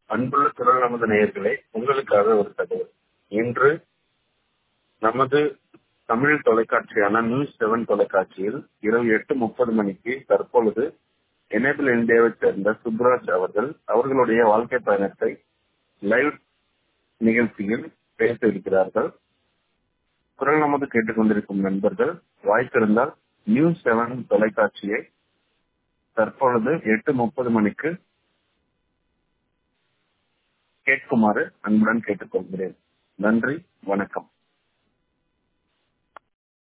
அன்புள்ள குரல் நமது நேயர்களே உங்களுக்காக ஒரு தகவல் இன்று நமது தமிழ் தொலைக்காட்சியான நியூஸ் செவன் தொலைக்காட்சியில் இரவு எட்டு முப்பது மணிக்கு தற்பொழுது எனேபிள் இந்தியாவை சேர்ந்த சுப்ராஜ் அவர்கள் அவர்களுடைய வாழ்க்கை பயணத்தை லைவ் நிகழ்ச்சியில் பேச இருக்கிறார்கள் குரல் நமது கேட்டுக்கொண்டிருக்கும் நண்பர்கள் வாய்ப்பிருந்தால் நியூஸ் செவன் தொலைக்காட்சியை தற்பொழுது எட்டு முப்பது மணிக்கு கேட்குமாறு அன்புடன் கேட்டுக்கொள்கிறேன் நன்றி வணக்கம்